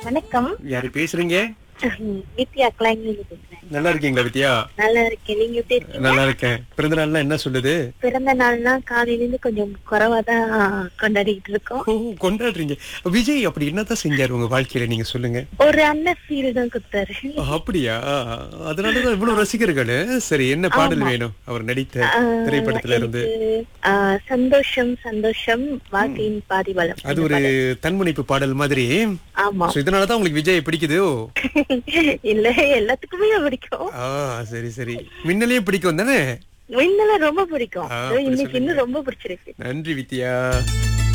வணக்கம் யாரு பேசுறீங்க நித்யா கிளைங்கிலிருந்து பேசுறேன் நல்லா இருக்கீங்களா வித்யா நல்லா இருக்கேன் நீங்க எப்படி இருக்கீங்க நல்லா இருக்கேன் பிறந்த நாள்லாம் என்ன சொல்லுது பிறந்த நாள்னா காலையில இருந்து கொஞ்சம் குறைவா தான் கொண்டாடிட்டு இருக்கோம் ஓ கொண்டாடுறீங்க விஜய் அப்படி என்னதான் செஞ்சாரு உங்க வாழ்க்கையில நீங்க சொல்லுங்க ஒரு அண்ணன் ஃபீல் தான் கொடுத்தாரு அப்படியா அதனாலதான் இவ்வளவு ரசிகர்கள் சரி என்ன பாடல் வேணும் அவர் நடித்த திரைப்படத்துல இருந்து எனக்கு, ஆ, சந்தோஷம் சந்தோஷம் வாழ்க்கையின் பாதி பலம் அது ஒரு தன்முனைப்பு பாடல் மாதிரி ஆமா So, இதனாலதான் உங்களுக்கு விஜய் பிடிக்குதோ இல்ல எல்லாத்துக்குமே பிடிக்கும் ஆ சரி சரி மின்னலையும் பிடிக்கும் தானே மின்னல ரொம்ப பிடிக்கும் ஆ, இதோ அப்படி இன்னைக்கு சொல்லுங்க. இன்னும் ரொம்ப பிடிச்சிருக்கு நன்றி வித்யா